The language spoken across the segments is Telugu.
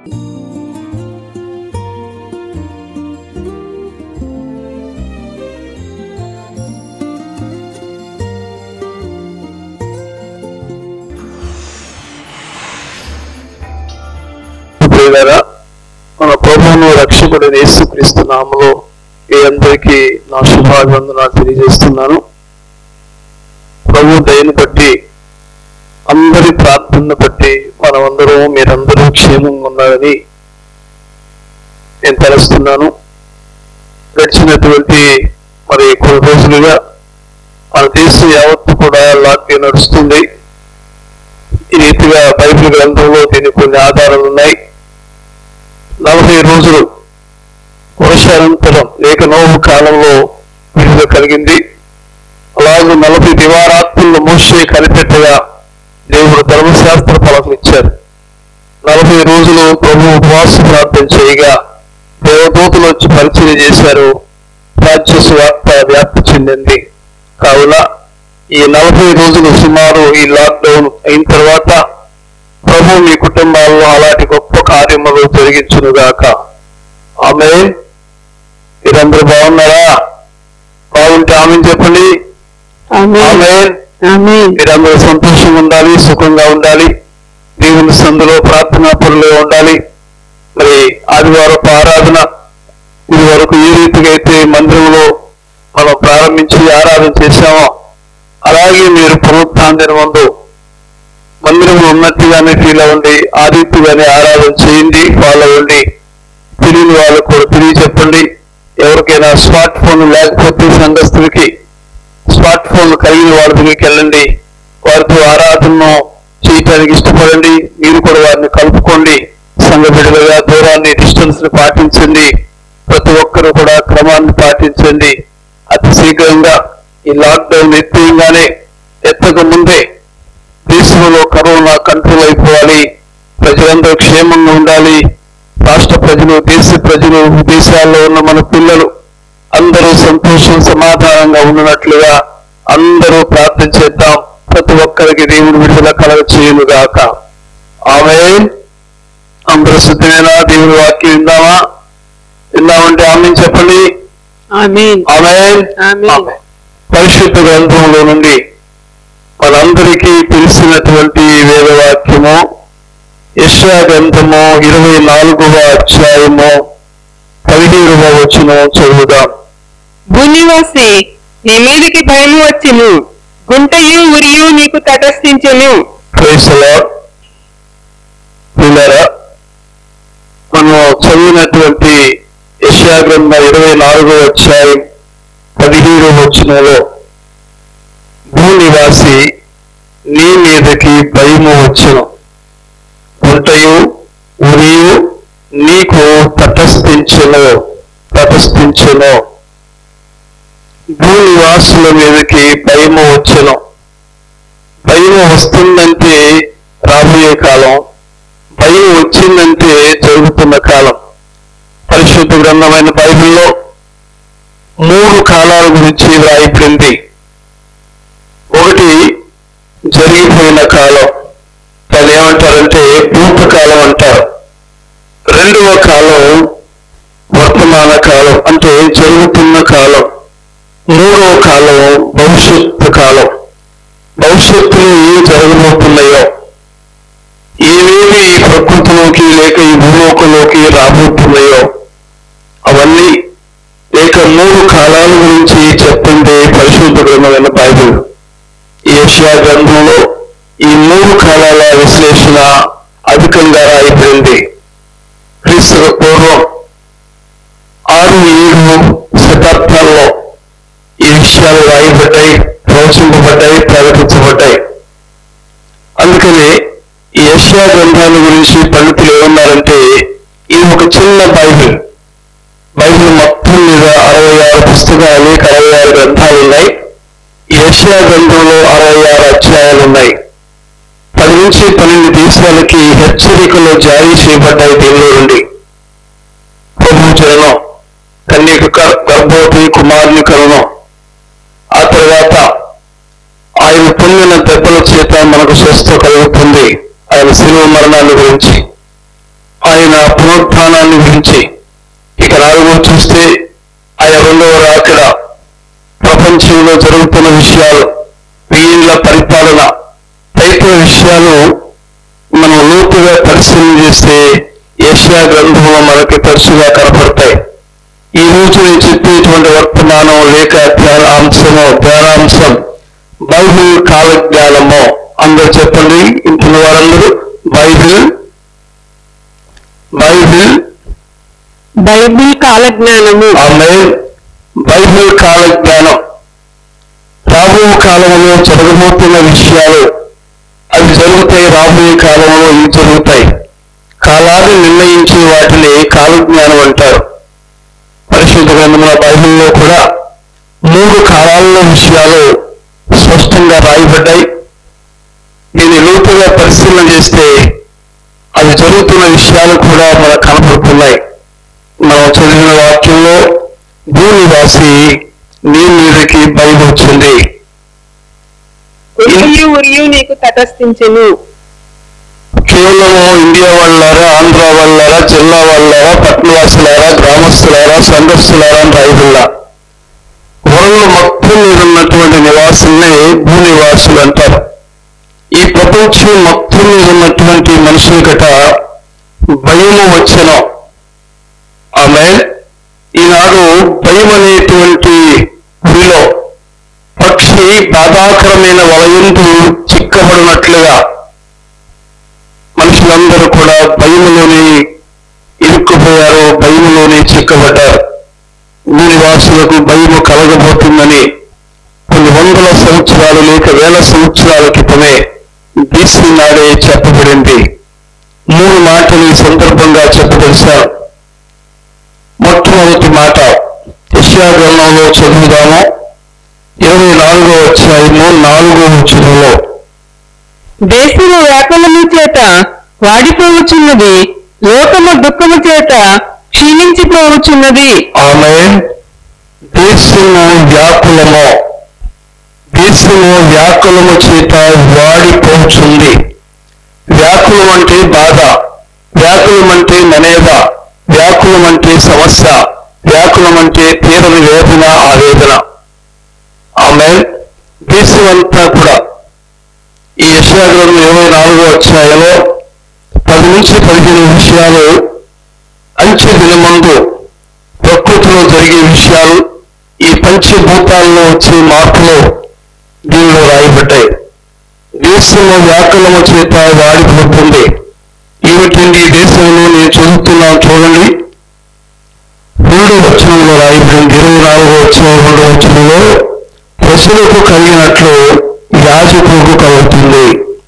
ప్రియులారా మన ప్రభువును రక్షకుడైన యేసుక్రీస్తు నామలో మీ అందరికీ నా శుభాభివందనాలు తెలియజేస్తున్నాను ప్రభు దయను బట్టి అందరి ప్రార్థనను బట్టి మనమందరం మీరందరూ క్షేమంగా ఉన్నారని నేను తలుస్తున్నాను గడిచినటువంటి మరి కొన్ని రోజులుగా మన దేశం యావత్తు కూడా లాక్డౌన్ నడుస్తుంది ఈ రీతిగా బైబిల్ గ్రంథంలో దీనికి కొన్ని ఆధారాలు ఉన్నాయి నలభై రోజులు వర్షానంతరం లేక నోవు కాలంలో విడుదల కలిగింది అలాగే నలభై దివారాత్రులు మోసే కనిపెట్టగా దేవుడు ధర్మశాస్త్ర ఫలం ఇచ్చారు నలభై రోజులు ప్రభు ఉపవాస ప్రార్థన చేయగా దేవదూతలు వచ్చి పరిచయం చేశారు రాజ్య సువార్త వ్యాప్తి చెందింది కావున ఈ నలభై రోజులు సుమారు ఈ లాక్డౌన్ అయిన తర్వాత ప్రభు మీ కుటుంబాల్లో అలాంటి గొప్ప కార్యములు జరిగించునుగాక ఆమె మీరందరూ బాగున్నారా బాగుంటే ఆమె చెప్పండి ఆమె మీరందరూ సంతోషంగా ఉండాలి సుఖంగా ఉండాలి దేవుని సందులో ప్రార్థనా పనులు ఉండాలి మరి ఆదివారపు ఆరాధన ఇది వరకు ఏ రీతిగా అయితే మందిరంలో మనం ప్రారంభించి ఆరాధన చేశామో అలాగే మీరు పునరుత్థాన ముందు మందిరంలో ఉన్నట్టుగానే ఫీల్ అవ్వండి ఆ రీతిగానే ఆరాధన చేయండి ఫాలో అవ్వండి తెలియని వాళ్ళకు కూడా తెలియచెప్పండి ఎవరికైనా స్మార్ట్ ఫోన్ లేకపోతే సంఘస్థులకి స్మార్ట్ ఫోన్ కలిగిన వాళ్ళ దగ్గరికి వెళ్ళండి వారితో ఆరాధనను చేయటానికి ఇష్టపడండి మీరు కూడా వారిని కలుపుకోండి సంఘ బిడ్డలుగా దూరాన్ని డిస్టెన్స్ ని పాటించండి ప్రతి ఒక్కరూ కూడా క్రమాన్ని పాటించండి అతి శీఘ్రంగా ఈ లాక్డౌన్ ఎత్తేయంగానే ఎత్తక ముందే దేశంలో కరోనా కంట్రోల్ అయిపోవాలి ప్రజలందరూ క్షేమంగా ఉండాలి రాష్ట్ర ప్రజలు దేశ ప్రజలు విదేశాల్లో ఉన్న మన పిల్లలు అందరూ సంతోషం సమాధానంగా ఉన్నట్లుగా అందరూ ప్రార్థన చేద్దాం ప్రతి ఒక్కరికి దేవుని విడుదల కలగ చేయనుగాక ఆమె అందరూ సిద్ధమేనా దేవుని వాక్యం విందామా విందామంటే ఆమె చెప్పండి ఆమేన్ ఆమె ఆమేన్. పరిశుద్ధ గ్రంథంలో నుండి మనందరికీ తెలిసినటువంటి వేదవాక్యము యశా గ్రంథము ఇరవై నాలుగవ అధ్యాయము పదిహేడవ వచనం చదువుదాం భూనివాసి నీ మీదికి భయము వచ్చును గుంటయు ఉరియు నీకు తటస్థించును ప్రేసలో పిల్లరా మనం చదివినటువంటి యశా గ్రంథ ఇరవై నాలుగవ అధ్యాయం పదిహేడవ వచనంలో భూనివాసి నీ మీదకి భయము వచ్చును గుంటయు ఉరియు నీకు తటస్థించును తటస్థించును భూనివాసుల మీదకి భయము వచ్చును భయం వస్తుందంటే రాబోయే కాలం భయం వచ్చిందంటే జరుగుతున్న కాలం పరిశుద్ధ గ్రంథమైన బైబిల్లో మూడు కాలాల గురించి వ్రాయబడింది ఒకటి జరిగిపోయిన కాలం దాన్ని ఏమంటారంటే భూతకాలం అంటారు రెండవ కాలం వర్తమాన కాలం అంటే జరుగుతున్న కాలం మూడవ కాలం భవిష్యత్తు కాలం భవిష్యత్తులో ఏం జరగబోతున్నాయో ఏవేవి ఈ ప్రకృతిలోకి లేక ఈ భూలోకంలోకి రాబోతున్నాయో అవన్నీ లేక మూడు కాలాల గురించి చెప్తుంది పరిశుద్ధ గ్రంథమైన బైబిల్ ఈ యెషయా గ్రంథంలో ఈ మూడు కాలాల విశ్లేషణ అధికంగా రాయబడింది క్రీస్తు పూర్వం ఆరు ఏడు శతాబ్దాల్లో ఈ విషయాలు రాయబడ్డాయి ప్రవచింపబడ్డాయి ప్రకటించబడ్డాయి అందుకని ఈ యెషయా గ్రంథాల గురించి పండితులు ఏమన్నారంటే ఇది ఒక చిన్న బైబిల్ బైబిల్ మొత్తం మీద అరవై ఆరు పుస్తకాలు అనేక అరవై ఆరు గ్రంథాలు ఉన్నాయి ఈ యెషయా గ్రంథంలో అరవై ఆరు అధ్యాయాలు ఉన్నాయి పది నుంచి పన్నెండు దేశాలకి హెచ్చరికలు జారీ చేయబడ్డాయి దీనిలో నుండి ప్రభు జనం కన్యక గర్- గర్భవతి కుమారుని కరుణం ఆ తర్వాత ఆయన పొందిన దెబ్బల చేత మనకు స్వస్థ కలుగుతుంది ఆయన శిలువ మరణాన్ని గురించి ఆయన జ్ఞానాన్ని గురించి ఇక నాలుగో చూస్తే ఆయన రెండవ రాకడ ప్రపంచంలో జరుగుతున్న విషయాలు వీళ్ళ పరిపాలన తదితర విషయాలు మనం లోతుగా పరిశీలన చేస్తే ఏషియా గ్రంథంలో మనకి తరచుగా కనపడతాయి ఈ రోజు నేను చెప్పేటువంటి వర్తమానం లేక ధ్యానాంశము ధ్యానాంశం బైబిల్ కాల జ్ఞానము అందరూ చెప్పండి ఇంటున్న వారందరూ బైబిల్ బైబిల్ బైబిల్ కాలజ్ఞానము ఆమె బైబిల్ కాల జ్ఞానం రాబోయే కాలంలో జరగబోతున్న విషయాలు అవి జరుగుతాయి రాబోయే కాలంలో ఇవి జరుగుతాయి కాలాన్ని నిర్ణయించే వాటిని కాలజ్ఞానం అంటారు పరిశుద్ధ గ్రంథముల బైబిల్లో కూడా మూడు కాలాల్లో విషయాలు స్పష్టంగా రాయబడ్డాయి దీన్ని లోతుగా పరిశీలన చేస్తే అవి జరుగుతున్న విషయాలు కూడా మనకు కనపడుతున్నాయి మనం చదివిన వాక్యంలో భూనివాసి నీ మీదకి భయం వచ్చింది ఉరియు ఉరియు నీకు తటస్థించెను కేవలము ఇండియా వాళ్ళారా ఆంధ్ర వాళ్ళారా జిల్లా వాళ్ళారా పట్టణవాసులారా గ్రామస్తులారా సంఘస్థులారా అని రాయబల్లా వరల్డ్ మొత్తం మీద ఉన్నటువంటి నివాసుల్ని భూనివాసులు అంటారు ఈ ప్రపంచం మొత్తం మీద ఉన్నటువంటి మనుషుల గట భయము వచ్చిన ఆమె ఈనాడు భయం అనేటువంటి గురిలో పక్షి బాధాకరమైన వలయందు చిక్కబడినట్లుగా మనుషులందరూ కూడా భయములోని ఇరుక్కుపోయారు భయములోని చిక్కబడ్డారు భూనివాసులకు భయము కలగబోతుందని కొన్ని వందల సంవత్సరాలు లేక వేల సంవత్సరాల క్రితమే బీసీ నాడే చెప్పబడింది మూడు మాటలు ఈ సందర్భంగా చెప్పదలిచారు మొట్టమొదటి మాట యశ్యా గ్రంథంలో చదువుదాము ఇరవై నాలుగో అధ్యాయము నాలుగో వచనంలో దేశము వ్యాకులము చేత వాడిపోవచ్చున్నది లోకము దుఃఖము చేత క్షీణించిపోవచ్చున్నది ఆమె దేశము వ్యాకులము దేశము వ్యాకులము చేత వాడిపోతుంది వ్యాకులం అంటే బాధ వ్యాకులం అంటే ననేద వ్యాకులం అంటే సమస్య వ్యాకులం అంటే తీరని వేదన ఆవేదన ఆమె దేశం అంతా కూడా ఈ యశాగ్రంథం ఇరవై నాలుగో అధ్యాయంలో పది నుంచి పదిహేను విషయాలు అంచె దినమందు ప్రకృతిలో జరిగే విషయాలు ఈ పంచభూతాల్లో వచ్చే మార్పులు దీనిలో రాయబడ్డాయి దేశంలో వ్యాకులము చేత వాడిపోతుంది ఏమిటండి ఈ దేశంలో నేను చదువుతున్నాను చూడండి రెండో వచనంలో రాయబడింది ఇరవై నాలుగో వచ్చిన రెండో వచనంలో ప్రజలకు కలిగినట్లు యాజకులకు కలుగుతుంది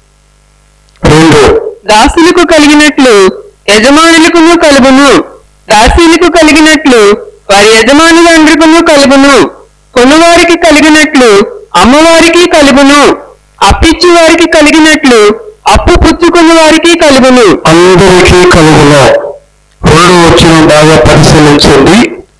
రెండు దాసులకు కలిగినట్లు యజమానులకును కలుగును దాసీలకు కలిగినట్లు వారి యజమానులందరికను కలుగును కొనువారికి కలిగినట్లు అమ్మవారికి కలుగును అప్పిచ్చు వారికి కలిగినట్లు అప్పు పుచ్చుకున్న వారికి కలుగును అందరికీ కలుగును రెండు వచ్చిన బాగా పరిశీలించండి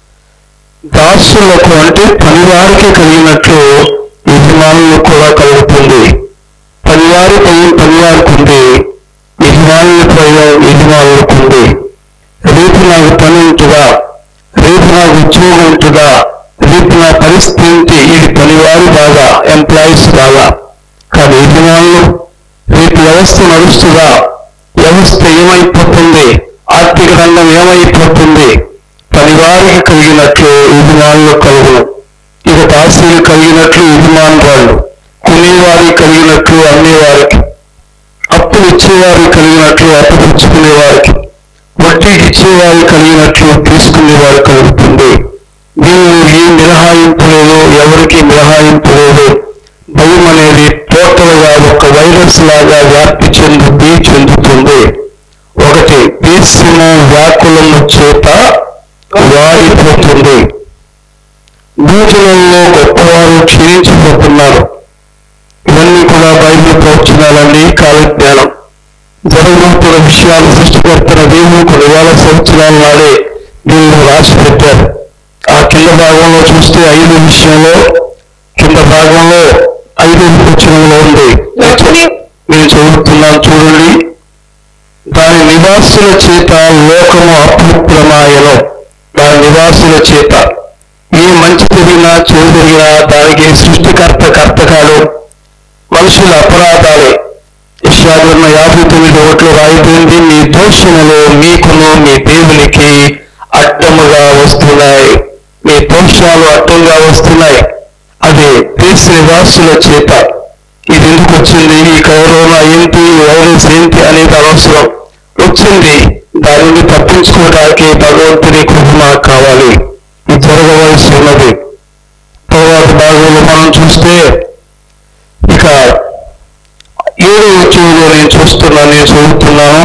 దాసులకు అంటే పనివారికి కలిగినట్లు యజమానులకు కూడా కలుగుతుంది పనివారి పై పనివారికి ఉంది యజమానుల పై యజమానులకు ఉంది రేపు నాకు పని ఉంటుందా రేపు నాకు ఉద్యోగం ఉంటుందా రేపు నా పరిస్థితి ఏంటి ఇది పనివారి బాధ ఎంప్లాయీస్ బాధ కానీ యజమానులు రేపు వ్యవస్థ నడుస్తుందా వ్యవస్థ ఏమైపోతుంది ఆర్థిక రంగం ఏమైపోతుంది పనివారికి కలిగినట్లు యజమానులు కలుగును ఇక దాసీలు కలిగినట్లు యజమానురాళ్ళు కొనేవారికి కలిగినట్లు అమ్మేవారికి అప్పులు ఇచ్చేవారికి కలిగినట్లు అప్పు పుచ్చుకునేవారికి వడ్డీకి ఇచ్చేవారికి కలిగినట్లు తీసుకునేవారు కలుగుతుంది దీనిలో ఏ మినహాయింపు లేదు ఎవరికి మినహాయింపు లేదు భయం అనేది టోటల్ గా ఒక వైరస్ లాగా వ్యాప్తి చెందుతుంది చెందుతుంది ఒకటి దేశము వ్యాకులము చేత వాడిపోతుంది భూజనంలో గొప్పవారు క్షీణించిపోతున్నారు ఇవన్నీ కూడా బైబిల్ ప్రవచనాలన్నీ కాలజ్ఞానం జరగబోతున్న విషయాలు సృష్టికర్తన దేవుడు కొన్ని వేల సంవత్సరాల నాడే దీనిని రాసి పెట్టారు ఆ కింద భాగంలో చూస్తే ఐదు విషయంలో కింద భాగంలో ఐదు వచనంలో ఉంది నేను చ- నేను చదువుతున్నాను చూడండి దానిని నివాసుల చేత లోకము అపవిత్రమాయను దాని నివాసుల చేత ఏ మంచి జరిగినా చెడు జరిగినా దానికి సృష్టికర్త కర్తకాలు మనుషుల అపరాధాలే యశాగ్రమ యాభై తొమ్మిది ఓట్లు రాయిపోయింది మీ దోషములు మీకును మీ దేవునికి అడ్డముగా వస్తున్నాయి మీ దోషాలు అడ్డంగా వస్తున్నాయి అది దేశ నివాసుల చేత ఇది ఎందుకు వచ్చింది ఈ కరోనా ఏంటి ఈ వైరస్ ఏంటి అనేది అనవసరం వచ్చింది దాని నుండి తప్పించుకోవడానికి భగవంతుని కృప మాకు కావాలి ఇది జరగవలసి ఉన్నది తర్వాత భాగంలో మనం చూస్తే ఇక ఏడు వచ్చేలో నేను చూస్తున్నాను నేను చదువుతున్నాను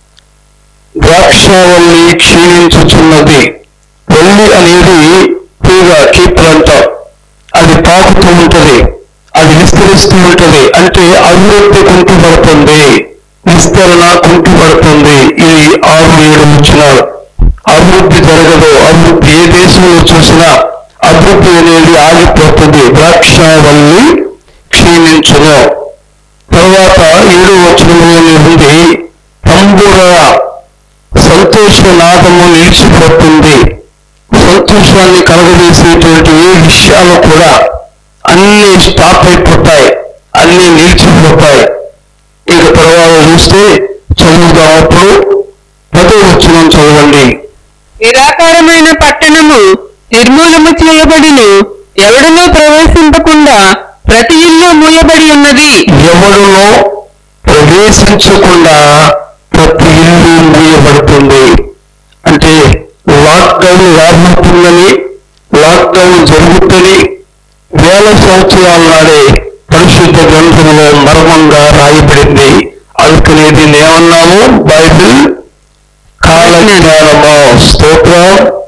ద్రాక్షావల్లి క్షీణించుచున్నది వల్లి అనేది తీగ కీపులంట అది పాకుతూ ఉంటది అది విస్తరిస్తూ ఉంటది అంటే అభివృద్ధి కుంటుపడుతుంది విస్తరణ కుంటుపడుతుంది ఇది ఆరు ఏడు వచ్చినాడు అభివృద్ధి జరగదు అభివృద్ధి ఏ దేశంలో చూసినా అభివృద్ధి అనేది ఆగిపోతుంది ద్రాక్షావల్లి క్షీణించును తర్వాత ఏడు వచనంలోనే ఉంది తంబుర సంతోష నాదము నిలిచిపోతుంది సంతోషాన్ని కలగజేసేటువంటి ఏ విషయాలు కూడా అన్ని స్టాప్ అయిపోతాయి అన్ని నిలిచిపోతాయి ఇక తర్వాత చూస్తే చదువుదాం అప్పుడు పదో వచనం చదవండి నిరాకారమైన పట్టణము నిర్మూలము చేయబడిను ఎవడనూ ప్రవేశింపకుండా ప్రతి ఇల్లు మూయబడి ఉన్నది ఎవడునో ప్రవేశించకుండా ప్రతి ఇల్లు మూయబడుతుంది అంటే లాక్డౌన్ రాబోతుందని లాక్డౌన్ జరుగుతుంది వేల సంవత్సరాల నాడే పరిశుద్ధ గ్రంథంలో మర్మంగా రాయబడింది అందుకని దీన్ని ఏమన్నాము బైబిల్ కాలజ్ఞానము స్తోత్రం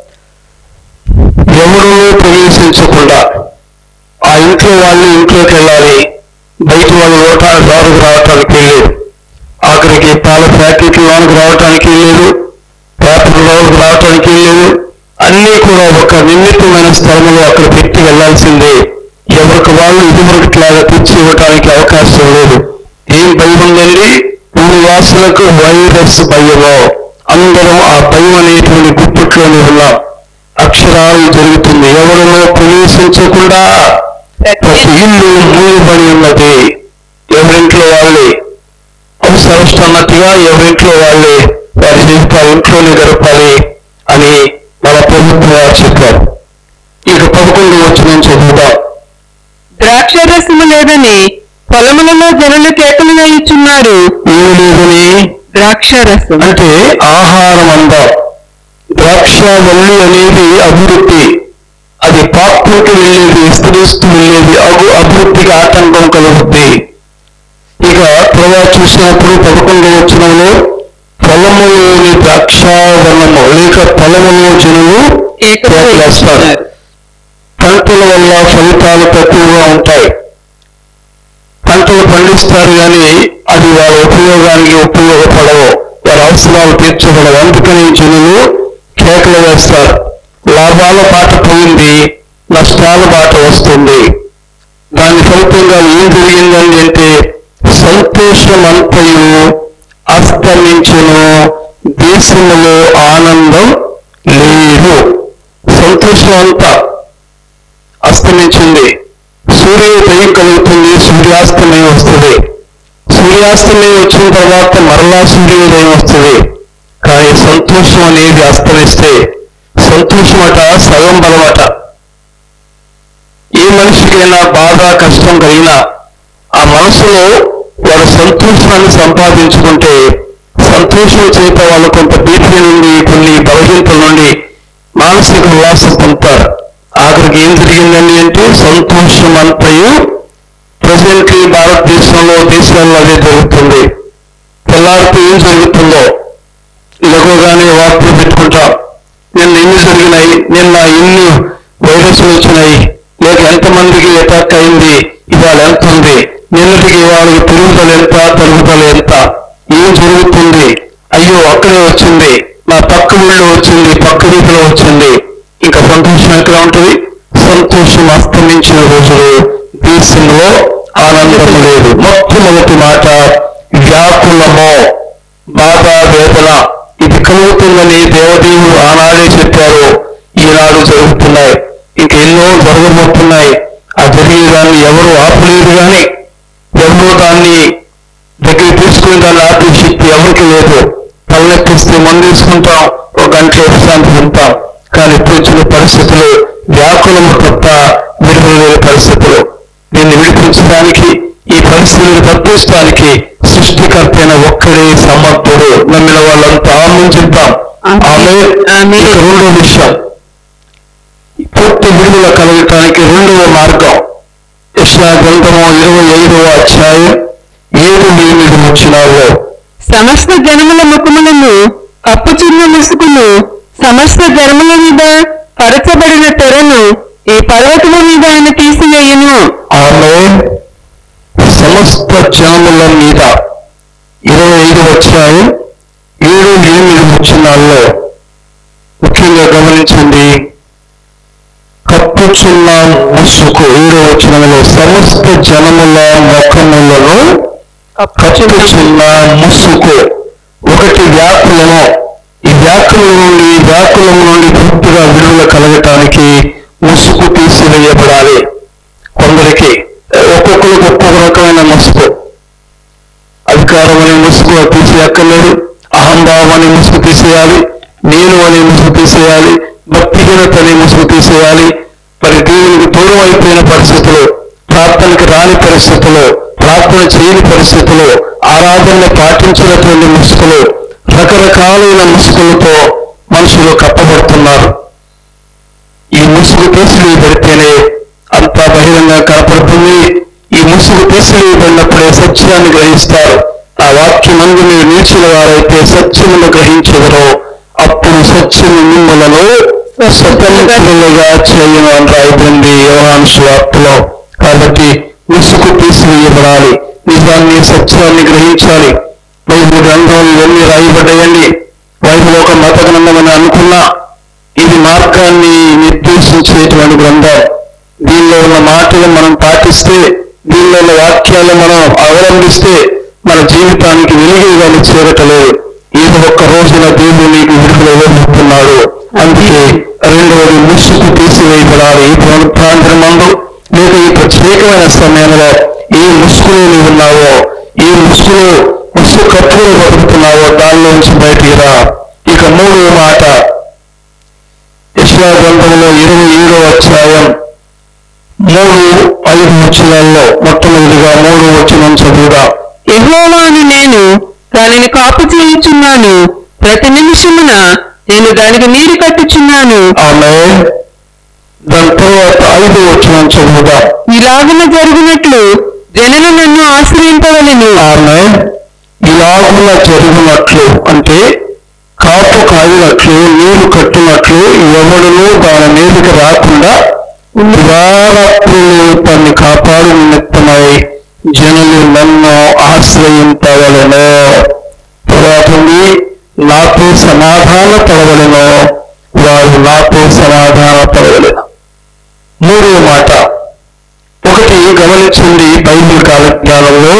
ఎవడునూ ప్రవేశించకుండా ఆ ఇంట్లో వాళ్ళు ఇంట్లోకి వెళ్ళాలి బయట వాళ్ళు లోట లోనికి రావటానికి లేదు ఆఖరికి పాల ప్యాకెట్ లోనికి రావటానికి లేదు పేపర్ లోనికి రావటానికి లేదు అన్నీ కూడా ఒక నిమిత్తమైన స్థలంలో అక్కడ పెట్టి వెళ్ళాల్సిందే ఎవరికి వాళ్ళు ఇదివరకులాగా తెచ్చి ఇవ్వటానికి అవకాశం లేదు ఏం భయం ఉందండి ఊరి వాసులకు వైరస్ భయమో అందరం ఆ భయం అనేటువంటి గుప్పట్లోనే ఉన్నాం అక్షరాలు జరుగుతుంది ఎవరినో ప్రవేశించకుండా ప్రతి ఇల్లు మూయబడి ఉన్నది ఎవరింట్లో వాళ్ళే అవసరస్తున్నట్టుగా ఎవరింట్లో వాళ్ళే వారి జీవితాలు ఇంట్లోనే గడపాలి అని మన ప్రభుత్వం వారు చెప్పారు ఇక పదకొండు వచ్చిన చదువుదాం ద్రాక్షరసము లేదని పొలములలో జనులు కేకలు వేయుచున్నారు ఏమి లేదని ద్రాక్షరసం అంటే ఆహారం అందాం ద్రాక్షవల్లి అనేది అభివృద్ధి అది పాక్కుంటూ వెళ్ళేది విస్తరిస్తూ వెళ్ళేది అగు అభివృద్ధికి ఆటంకం కలుగుద్ది ఇక తర్వాత చూసినప్పుడు పదకొండవ వచనంలో పొలములోని ద్రాక్షావనము లేక పొలములో జనులు కేకలు కేకలేస్తారు వేయుచున్నారు పంటల వల్ల ఫలితాలు తక్కువగా ఉంటాయి పంటలు పండిస్తారు కానీ అది వాళ్ళ ఉపయోగానికి ఉపయోగపడవు వారి అవసరాలు తీర్చబడవు అందుకని జనులు కేకలు వేస్తారు లాభాల బాట పోయింది నష్టాల బాట వస్తుంది దాని ఫలితంగా ఏం జరిగిందండి అంటే సంతోషమంతయు అస్తమించును దేశములో ఆనందం లేదు సంతోషం అంతా అస్తమించింది సూర్యోదయం కలుగుతుంది సూర్యాస్తమయం వస్తుంది సూర్యాస్తమయం వచ్చిన తర్వాత మరలా సూర్యోదయం వస్తుంది కానీ సంతోషం అనేది అస్తమిస్తే సంతోషం అట సగం బలమట ఏ మనిషికైనా బాధ కష్టం కలిగినా ఆ మనసులో వాడు సంతోషాన్ని సంపాదించుకుంటే సంతోషం చేత వాళ్ళు కొంత బీపీ నుండి కొన్ని బలహీనతల నుండి మానసిక ఉల్లాసం పొందుతారు ఆఖరికి ఏం జరిగిందండి అంటే సంతోషం అంతయు ప్రజెంట్లీ భారతదేశంలో దేశాల్లో అదే జరుగుతుంది తెల్లారితో ఏం జరుగుతుందో లఘుగానే వార్తలు పెట్టుకుంటాం నిన్న ఎన్ని జరిగినాయి నిన్న ఎన్ని వైరస్లు వచ్చినాయి లేక ఎంతమందికి అటాక్ అయింది ఇవాళ ఎంత ఉంది నిన్నటికి వాళ్ళకి పెరుగుదల ఎంత తరుగుదల ఎంత ఏం జరుగుతుంది అయ్యో అక్కడే వచ్చింది నా పక్క ఊళ్ళో వచ్చింది పక్క వీధిలో వచ్చింది ఇంకా సంతోషం ఎక్కడ ఉంటుంది సంతోషం అస్తమించిన రోజులు దేశంలో ఆనందం లేదు మొట్టమొదటి మాట వ్యాకులము బాధ వేదన ఇది కలుగుతుందని దేవదేవుడు ఆనాడే చెప్పారు ఈనాడు జరుగుతున్నాయి ఇంక ఎన్నో జరగబోతున్నాయి ఆ జరిగే దాన్ని ఎవరు ఆపలేరు కానీ ఎవరో దాన్ని దగ్గర తీసుకుని దాన్ని ఆపే శక్తి ఎవరికి లేదు తలనెక్కిస్తే మందు తీసుకుంటాం ఒక గంట విశ్రాంతి ఉంటాం కానీ ఇప్పుడు వచ్చిన పరిస్థితులు వ్యాకులము తప్ప విడుదల లేని పరిస్థితులు దీన్ని విడిపించడానికి ఈ పరిస్థితులను తప్పించడానికి సృష్టికర్త అయిన ఒక్కడే సమర్థుడు నమ్మిన వాళ్ళంతా ఆమె చెప్తాం ఆమె ఆమె. ఇక రెండో విషయం ఈ పూర్తి విడుదల కలగటానికి రెండవ మార్గం యశా గ్రంథము ఇరవై ఐదవ అధ్యాయం ఏడు ఎనిమిది వచ్చినాల్లో సమస్త జనముల ముఖములను కప్పుచున్న ముసుగును సమస్త జనముల మీద పరచబడిన తెరను ఈ పర్వతము మీద ఆయన తీసివేయను ఆమె సమస్త జనముల మీద ఇరవై ఐదు అధ్యాయం ఏడు ఎనిమిది వచ్చినాల్లో ముఖ్యంగా గమనించండి కప్పుచున్న ముసుగు ఏడో వచనంలో సమస్త జనముల ముఖములను కప్పుచున్న ముసుగు ఒకటి వ్యాకులము ఈ వ్యాకులం నుండి వ్యాకులం నుండి పూర్తిగా విడుదల కలగటానికి ముసుగు తీసివేయబడాలి కొందరికి ఒక్కొక్కరికి ఒక్కొక్క రకమైన ముసుగు అధికారం అనే ముసుగు తీసేయక్కర్లేదు అహంభావం అనే ముసుగు తీసేయాలి నేను అనే ముసుగు తీసేయాలి భక్తిహీనత అనే ముసుగు తీసేయాలి మరి దేవునికి దూరం అయిపోయిన పరిస్థితులు ప్రార్థనకి రాని పరిస్థితులు ప్రార్థన చేయని పరిస్థితులు ఆరాధనలు పాటించినటువంటి ముసుగులు రకరకాలైన ముసుగులతో మనుషులు కప్పబడుతున్నారు ఈ ముసుగు తీసివేయబడితేనే అంతా బహిరంగ కనపడుతుంది ఈ ముసుగు తీసివేయబడినప్పుడే సత్యాన్ని గ్రహిస్తారు ఆ వాక్యమందు మీరు నిలిచిన వారైతే సత్యమును గ్రహించెదరో అప్పుడు సత్యము మిమ్మలను స్వతంత్రులుగా చేయను అని రాయబడింది యోహాను సువార్తలో కాబట్టి ముసుగు తీసివేయబడాలి నిజాన్ని సత్యాన్ని గ్రహించాలి బైబిల్ గ్రంథాలు ఇవన్నీ రాయబడ్డాయండి బైబిల్ ఒక మత గ్రంథం అని అనుకున్నా ఇది మార్గాన్ని నిర్దేశించేటువంటి గ్రంథం దీనిలో ఉన్న మాటలు మనం పాటిస్తే దీనిలో ఉన్న వాక్యాలు మనం అవలంబిస్తే మన జీవితానికి వెలుగుగాని చేరటలేదు ఏదో ఒక్క రోజున దేవుడు నీకు విడుదల ఇవ్వబోతున్నాడు అందుకే రెండవది ముసుగు తీసివేయబడాలి ఈ ప్రాంతం మందు లేక ఈ ప్రత్యేకమైన సమయంలో ఏ ముసుగులో నీవు ఉన్నావో ఏ ముసుగులో ముసుగు కప్పులో బతుకుతున్నావో దానిలోంచి బయటికి రా ఇక మూడవ మాట యశ్వా గ్రంథంలో ఇరవై ఏడో అధ్యాయం మూడు ఐదు వచనాల్లో మొట్టమొదటిగా మూడు వచనం చదువుగా యెహోవాను నేను దానిని కాపు చేయుచున్నాను ప్రతి నిమిషమున నేను దానికి నీరు కట్టుచున్నాను ఆమె దాని తర్వాత ఐదు వచనం చదువుగా ఇలాగున జరిగినట్లు జనులు నన్ను ఆశ్రయింపవలను ఆమె ఇలాగున జరిగినట్లు అంటే కాపు కాగినట్లు నీరు కట్టినట్లు ఎవడును దాని మీదకి రాకుండా దివారాత్రులు తన్ని కాపాడు నిమిత్తమై జనులు నన్ను ఆశ్రయింపవలను తర్వాత ఉంది, నాతో సమాధాన పడవలను వారు నాతో సమాధాన పడవలను మూడవ మాట ఒకటి గమనించండి బైబిల్ కాల జ్ఞానంలో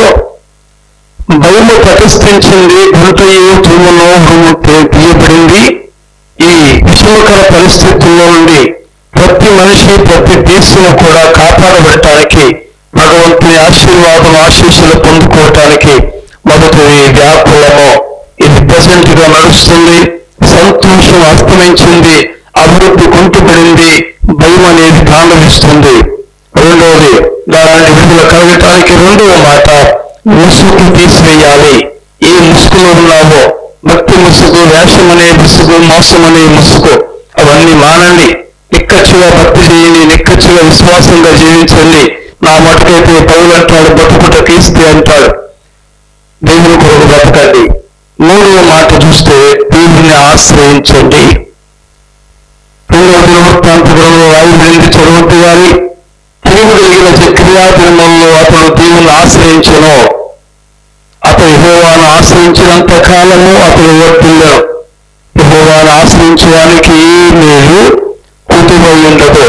బైబిల్ ప్రతిష్ఠించింది గుంటయు తూములో భూము తీయబడింది ఈ విషమకర పరిస్థితుల్లో నుండి ప్రతి మనిషి ప్రతి దేశం కూడా కాపాడబడటానికి భగవంతుని ఆశీర్వాదం ఆశీస్సులు పొందుకోవటానికి మొదటిది వ్యాకులము ఇది ప్రజెంట్ గా నడుస్తుంది సంతోషం అస్తమించింది అభివృద్ధి కుంటుపడింది భయం అనేది తాండవిస్తుంది రెండవది దాని విడుదల కలగటానికి రెండవ మాట ముసుగు తీసివేయాలి ఏ ముసుగులో ఉన్నావో భక్తి ముసుగు వేషం అనే ముసుగు మోసం అనే ముసుగు అవన్నీ మానండి నిక్కచ్చిగా భక్తి చేయండి నిక్కచ్చిగా విశ్వాసంగా జీవించండి నా మటుకైతే పౌలు అంటాడు బతుకుట తీస్తే అంటాడు దేవుని కొరకు బ్రతకండి మూడవ మాట చూస్తే దేవుని ఆశ్రయించండి రెండవ దినవృత్తాంతరంలో రాయబడింది చదవద్దు గారి తిరుగు కలిగిన చక్రియా దినంలో అతడు దేవుని ఆశ్రయించను అతడు యెహోవాను ఆశ్రయించినంత కాలము అతడు వర్తిల్లాడు యెహోవాను ఆశ్రయించడానికి మీరు కుతుబై ఉండదు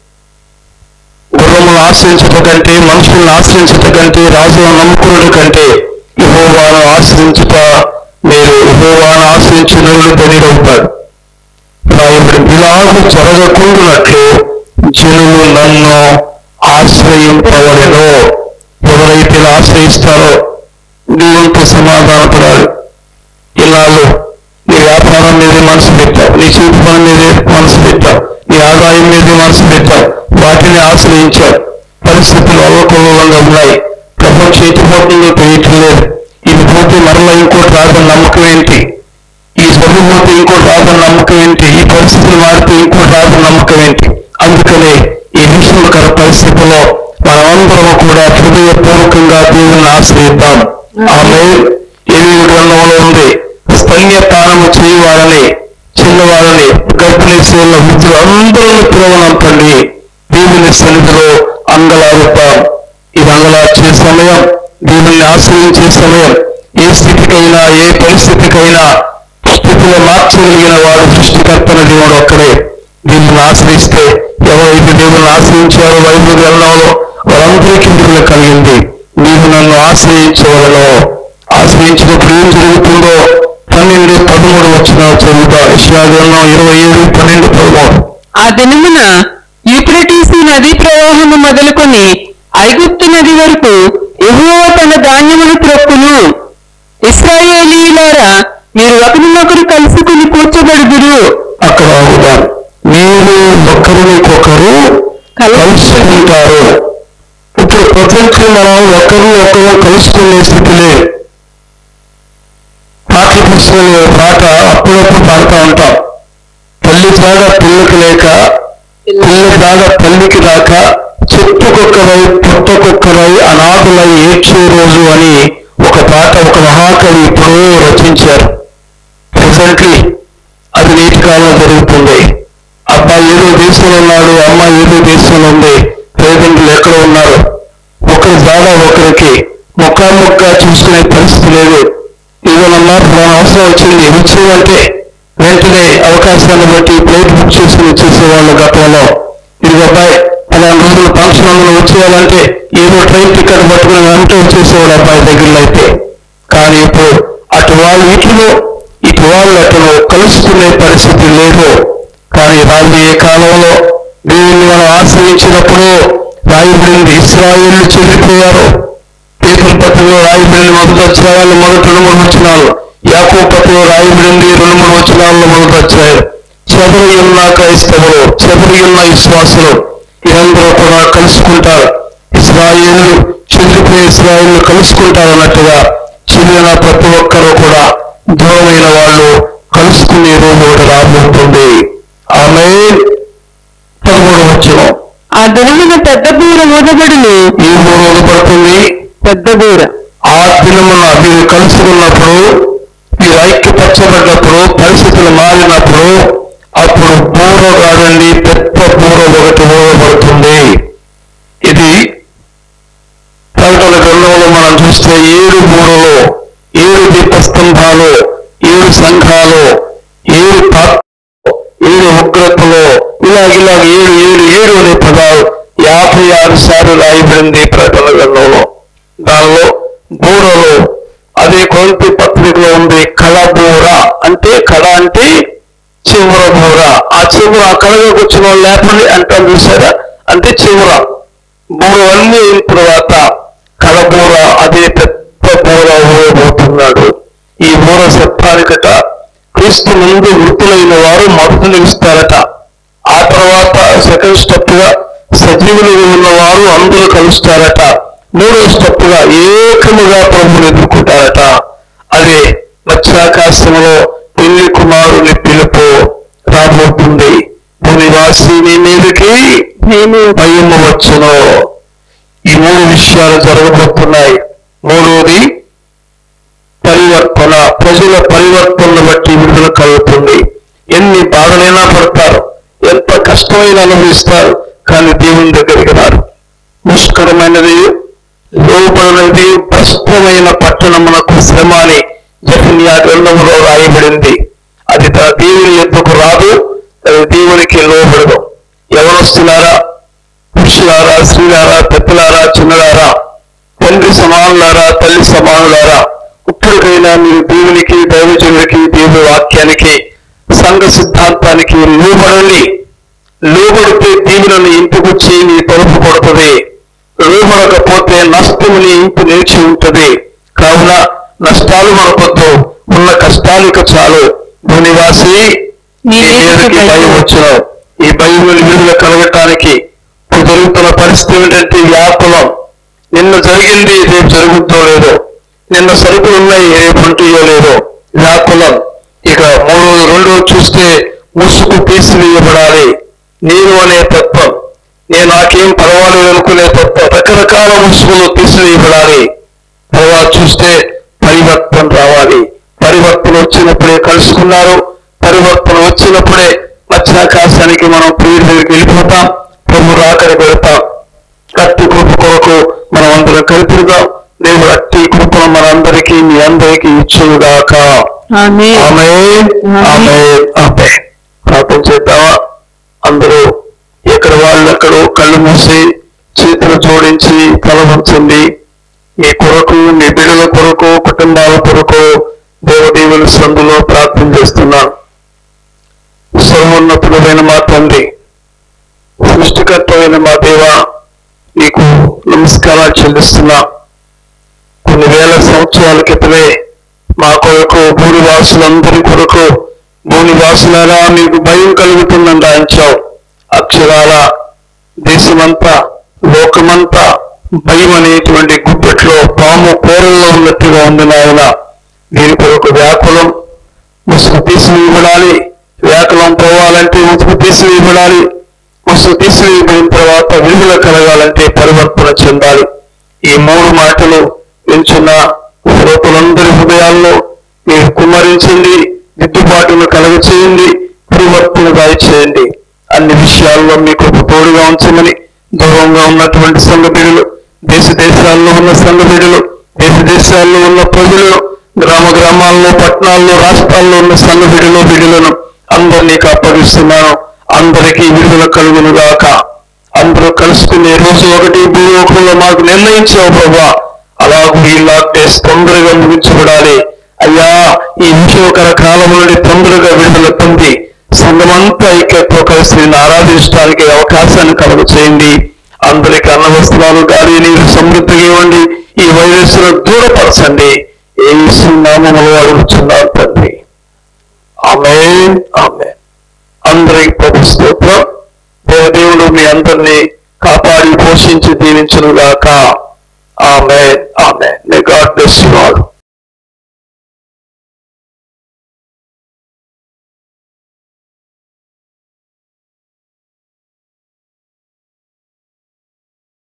గుర్రమును ఆశ్రయించట కంటే మనుషులను ఆశ్రయించట కంటే రాజులను నమ్ముకున్నట కంటే యెహోవాను ఆశ్రయించుట మీరు యెహోవాను ఆశ్రయించిన నరుడు ధనిడవుతాడు రాయబడింది ఇలాగూ జరగకుండానట్లు జనులు నన్ను ఆశ్రయింపవలను ఎవరైతే ఇలా ఆశ్రయిస్తారో దేవునితో సమాధానపడాలి ఇలాగూ నీ వ్యాపారం మీదే మనసు పెట్టావు నీ చూపు పని మీదే మనసు పెట్టావు నీ ఆదాయం మీదే మనసు పెట్టావు వాటిని ఆశ్రయించావు పరిస్థితులు అల్లకొల్లంగా ఉన్నాయి ప్రపంచం ఎటుపోతుందో తెలియటం లేదు ఇది పోతే మరలా ఇంకోటి రాదని నమ్మకం ఏంటి ఈ జబ్బు పోతే ఇంకోటి రాదని నమ్మకం ఏంటి ఈ పరిస్థితులు మారితే ఇంకోటి రాదని నమ్మకం ఏంటి అందుకనే ఈ విషమకర పరిస్థితుల్లో మనమందరం కూడా హృదయపూర్వకంగా దేవుని ఆశ్రయిద్దాం ఆమె ఏమి గ్రంథంలో ఉంది స్తన్యపానము చేయవారని చిన్నవారని గర్భిణీ స్త్రీల వృద్ధులు అందరూ పిలవనంపండి దేవుని సన్నిధిలో అంగలారుతాం ఇది అంగలార్చే సమయం దేవుని ఆశ్రయించే సమయం ఏ స్థితికైనా ఏ పరిస్థితికైనా స్థితిలో మార్చగలిగిన వాడు సృష్టికర్తన దేవుడు ఒక్కడే దీన్ని ఆశ్రయిస్తే ఎవరైతే దేవుని ఆశ్రయించారో బైబిల్ గ్రంథంలో వారందరికీ విడుదల కలిగింది నీవు నన్ను ఆశ్రయించవలను ఆశ్రయించినప్పుడు ఏం జరుగుతుందో పన్నెండు పదమూడు వచ్చిన చదువుతా ఇష్యా గ్రంథం ఇరవై ఏడు పన్నెండు పదమూడు ఆ దినమున యూప్రటీసు నదీ ప్రవాహము మొదలుకొని ఐగుప్తు నది వరకు యెహోవా తన ధాన్యమును త్రొక్కును ఇస్రాయేలీలారా మీరు ఒకరినొకరు కలుసుకుని కూర్చోబడుదురు అక్కడ ఆగుదాం మీరు ఒకరినికొకరు కలుసుకుంటారు ఇప్పుడు ప్రపంచ మనం ఒకరు ఒకరు కలుసుకునే స్థితి లేదు పాఠ పుస్తకంలో ఓ పాట అప్పుడప్పుడు పాడుతూ ఉంటాం తల్లి త్రాగ పిల్లకి లేక పిల్ల త్రాగ తల్లికి రాక చెట్టుకొక్కరై పుట్టకొక్కరై అనాథులై ఏడ్చే రోజు అని ఒక పాట ఒక మహాకవి ఎప్పుడో రచించారు ప్రెసెంట్లీ అది నేటి కాలంలో జరుగుతుంది అబ్బాయి ఏదో దేశంలో ఉన్నాడు అమ్మాయి ఏదో దేశంలో ఉంది తల్లిదండ్రులు ఎక్కడ ఉన్నారు ఒకరి ద్వారా ఒకరికి ముఖాముఖగా చూసుకునే పరిస్థితి లేదు ఇదేనమ్మా ఫలానా అవసరం వచ్చింది వచ్చేదంటే వెంటనే అవకాశాన్ని బట్టి ప్లేట్ బుక్ చేసుకుని వచ్చేసేవాళ్ళు గతంలో ఇది అబ్బాయి పలానా రోజులు ఫంక్షన్ అందులో వచ్చేయాలంటే ఏదో ట్రైన్ టికెట్ పట్టుకుని వెంటనే వచ్చేసేవాడు అబ్బాయి దగ్గరలో అయితే కానీ ఇప్పుడు అటు వాళ్ళు ఇటులో ఇటు వాళ్ళు అతను కలుసుకునే పరిస్థితి లేదు కానీ రాబోయే కాలంలో దేవుణ్ణి మనం ఆశ్రయించినప్పుడు రాయబడింది ఇస్రాయేళ్లు చెల్లిపోయారు పేతుల పత్రికలో రాయబడింది మొదటి అధ్యాయాలు మొదటి రెండు మూడు వచ్చినాలు యాకో పత్రికలో రాయబడింది రెండు మూడు వచ్చినాల్లో మొదటి అధ్యాయం చెదరి ఉన్న క్రైస్తవులు చెదరి ఉన్న విశ్వాసులు వీరందరూ కూడా కలుసుకుంటారు ఇస్రాయేళ్లు చెల్లిపోయే ఇస్రాయేళ్లు కలుసుకుంటారు అన్నట్టుగా చెల్లిన ప్రతి ఒక్కరూ కూడా దూరమైన వాళ్ళు కలుసుకునే రోజు ఒకటి రాబోతుంది ఆమె పదమూడు వచ్చిన ఆ దినమున పెద్ద బూర ఊదబడును ఈ మూడు రోజు పడుతుంది పెద్ద బూర ఆ దినమున మీరు కలుసుకున్నప్పుడు మీరు ఐక్యపరచబడినప్పుడు పరిస్థితులు మారినప్పుడు అప్పుడు బూర కాదండి పెద్ద బూర ఒకటి ఊరబడుతుంది ఇది ప్రకటన గ్రంథంలో మనం చూస్తే ఏడు బూరలు ఏడు దీపస్తంభాలు ఏడు సంఘాలు ఏడు పాత్రలు ఏడు ఉగ్రతలు ఇలాగ ఇలాగ ఏడు ఏడు ఏడు అనే పదాలు యాభై ఆరు సార్లు రాయబడింది ప్రకటన గ్రంథంలో దానిలో బూరలు అదే కొలంతి పత్రికలో ఉంది కళబూర అంటే కళ అంటే చివర బూర ఆ చివర ఆ కళగా కూర్చున్న వాళ్ళు లేపండి అంటాం చూసారా అంటే చివర బూర అన్ని అయిన తర్వాత కళబూర అదే పెద్ద బూర ఊరబోతున్నాడు ఈ బూర శబ్దానికట క్రీస్తు ముందు వృత్తులైన వారు మొదట నిలుస్తారట ఆ తర్వాత సెకండ్ స్టెప్ గా సజీవులు ఉన్నవారు అందరూ కలుస్తారట మూడో స్టెప్ గా ఏకముగా ప్రభుని ఎదుర్కొంటారట అదే మత్స్యాకాశంలో పెళ్లి కుమారుని పిలుపు రాబోతుంది భూనివాసి నీ మీదకి నేను భయము వచ్చును ఈ మూడు విషయాలు జరగబోతున్నాయి మూడోది పరివర్తన ప్రజల పరివర్తనను బట్టి విడుదల కలుగుతుంది ఎన్ని బాధలైనా పడతారు ఎంత కష్టమైనా అనుభవిస్తారు కానీ దేవుని దగ్గరికి రారు ముష్కరమైనది లోపడినది భ్రష్టమైన పట్టణమునకు శ్రమ అని జఫన్యా గ్రంథంలో రాయబడింది అది తన దేవుని ఎద్దుకు రాదు అది దేవునికి లోబడదు ఎవరొస్తున్నారా పురుషులారా స్త్రీలారా పెద్దలారా చిన్నలారా తండ్రి సమానులారా తల్లి సమానులారా ఇప్పుడు ఇప్పటికైనా మీరు దేవునికి దైవజనుడికి దేవుని వాక్యానికి సంఘ సిద్ధాంతానికి లోబడండి లోబడితే దీవులను ఇంటికొచ్చి నీ తలుపు కొడుతుంది లోబడకపోతే నష్టము నీ ఇంటి నిలిచి ఉంటుంది కావున నష్టాలు మనకొద్దు ఉన్న కష్టాలు ఇక చాలు భూనివాసి నీ నీ మీదకి భయం వచ్చును ఈ భయం విడుదల కలగటానికి ఇప్పుడు జరుగుతున్న పరిస్థితి ఏంటంటే వ్యాకులం నిన్న జరిగింది రేపు జరుగుతుందో లేదో నిన్న సరుకులు ఉన్నాయి రేపు ఉంటుందో లేదో వ్యాకులం ఇక మూడో రెండో చూస్తే ముసుగు తీసివేయబడాలి నేను అనే తత్వం నేను నాకేం పర్వాలేదు అనుకునే తత్వం రకరకాల ముసుగులు తీసివేయబడాలి తర్వాత చూస్తే పరివర్తన రావాలి పరివర్తన వచ్చినప్పుడే కలుసుకున్నారు పరివర్తన వచ్చినప్పుడే మధ్యాకాశానికి మనం ప్రియుడి దగ్గరికి వెళ్ళిపోతాం ప్రభు రాకడి పెడతాం అట్టి కృప కొరకు మనం అందరం కలుపుదాం దేవుడు అట్టి కృపను మనందరికీ మీ అందరికీ ఇచ్చుగాక ఆమె ఆమె ఆమె ఆమె ప్రార్థన చేద్దామా అందరూ ఎక్కడ వాళ్ళు అక్కడ కళ్ళు మూసి చేతులు జోడించి తల వంచండి మీ కొరకు మీ బిడ్డల కొరకు కుటుంబాల కొరకు దేవదేవుల సందులో ప్రార్థన చేస్తున్నాను సర్వోన్నతుడమైన మా తండ్రి సృష్టికర్తమైన మా దేవ నీకు నమస్కారాలు చెల్లిస్తున్నా కొన్ని వేల సంవత్సరాల క్రితమే మా కొరకు భూనివాసులందరి కొరకు భూనివాసులారా మీకు భయం కలుగుతుందని రాయించావు అక్షరాల దేశమంతా లోకమంతా భయం అనేటువంటి గుప్పెట్లో పాము కూరల్లో ఉన్నట్టుగా ఉంది నాయన దీని కొరకు వ్యాకులం ముసుగు తీసివేయబడాలి వ్యాకులం పోవాలంటే ముసుగు తీసివేయబడాలి ముసుగు తీసివేయబడిన తర్వాత విడుదల కలగాలంటే పరివర్తన చెందాలి ఈ మూడు మాటలు వించున్న శ్రోతలందరి హృదయాల్లో మీరు కుమ్మరించండి దిద్దుబాటును కలగ చేయండి పరివర్తన చేయండి అన్ని విషయాల్లో మీకు తోడుగా ఉంచమని దూరంగా ఉన్నటువంటి సంఘ బిడ్డలు దేశ దేశాల్లో ఉన్న సంఘ బిడ్డలు దేశ దేశాల్లో ఉన్న ప్రజలను గ్రామ గ్రామాల్లో పట్టణాల్లో రాష్ట్రాల్లో ఉన్న సంఘ బిడ్డలు బిడ్డలను అందరినీ అప్పగిస్తున్నాను అందరికీ విడుదల కలుగును గాక అందరూ కలుసుకునే రోజు ఒకటి భూలోకంలో మాకు నిర్ణయించావు ప్రభా అలాగూ ఈ లాక్ డేస్ తొందరగా ముగించబడాలి అయ్యా ఈ విషయకర కాలం నుండి తొందరగా విడుదల పొంది సంఘమంతా ఐక్యతో కలిసి నిన్ను ఆరాధించడానికి అవకాశాన్ని కలుగు చేయండి అందరికి అన్న వస్త్రాలు గాలి నీరు సమృద్ధిగా ఇవ్వండి ఈ వైరస్ను దూరపరచండి ఏ నామములు అడుగుతున్నారు తండ్రి ఆమె ఆమె అందరికి ప్రభు స్తోత్రం దేవదేవుడు మీ అందరినీ కాపాడి పోషించి దీవించును గాక ఆమె ఆమె may God bless you all